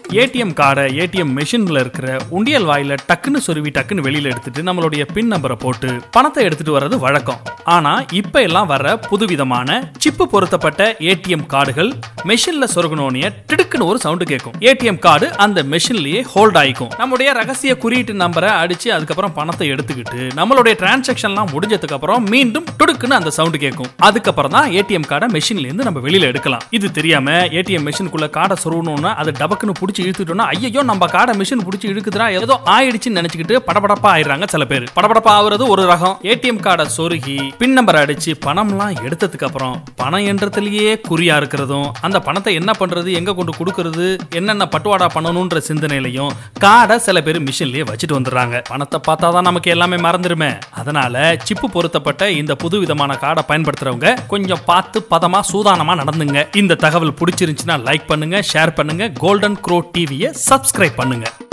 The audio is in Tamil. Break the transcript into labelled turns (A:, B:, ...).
A: ஏடிஎம் கார்டை ஏடிஎம் மெஷின்ல இருக்கிற உண்டியல் வாயில டக்குன்னு சொருவி டக்குன்னு வெளியில எடுத்துட்டு நம்மளுடைய பின் நம்பரை போட்டு பணத்தை எடுத்துட்டு வர்றது வழக்கம் ஆனா இப்ப எல்லாம் வர புதுவிதமான சிப்பு பொருத்தப்பட்ட ஏடிஎம் கார்டுகள் மெஷின்ல சொருகணும்னே திடுக்குன்னு ஒரு சவுண்ட் கேட்கும் ஏடிஎம் கார்டு அந்த மெஷின்லயே ஹோல்ட் ஆயிக்கும் நம்முடைய ரகசிய குறியீட்டு நம்பரை அடிச்சு அதுக்கப்புறம் பணத்தை எடுத்துக்கிட்டு நம்மளுடைய டிரான்சாக்ஷன்லாம் முடிஞ்சதுக்கு அப்புறம் மீண்டும் துடுக்குன்னு அந்த சவுண்ட் கேட்கும் அதுக்கப்புறம் தான் ஏடிஎம் கார்டை மெஷின்ல இருந்து நம்ம வெளியில எடுக்கலாம் இது தெரியாம ஏடிஎம் மெஷினுக்குள்ள கார்டை சொருகணும்னா அதை டபக்குன்னு பிடிச்சி இழுத்துட்டோம்னா ஐயோ நம்ம கார்டை மிஷின் பிடிச்சி இழுக்குதுடா ஏதோ ஆயிடுச்சுன்னு நினைச்சுக்கிட்டு படபடப்பா ஆயிடுறாங்க சில பேர் படபடப்பா ஆகுறது ஒரு ரகம் ஏடிஎம் கார்டை சொருகி பின் நம்பர் அடிச்சு பணம்லாம் எடுத்ததுக்கு அப்புறம் பணம் என்றதுலயே குறியா இருக்கிறதும் அந்த பணத்தை என்ன பண்றது எங்க கொண்டு கொடுக்கறது என்னென்ன பட்டுவாடா பண்ணணும்ன்ற சிந்தனையிலையும் கார்டை சில பேர் மிஷின்லயே வச்சுட்டு வந்துடுறாங்க பணத்தை பார்த்தாதான் நமக்கு எல்லாமே மறந்துருமே அதனால சிப்பு பொருத்தப்பட்ட இந்த புது விதமான கார்டை பயன்படுத்துறவங்க கொஞ்சம் பார்த்து பதமா சூதானமா நடந்துங்க இந்த தகவல் பிடிச்சிருந்துச்சுன்னா லைக் பண்ணுங்க ஷேர் பண்ணுங்க கோல்டன் க்ரோ டிவியை சப்ஸ்கிரைப் பண்ணுங்க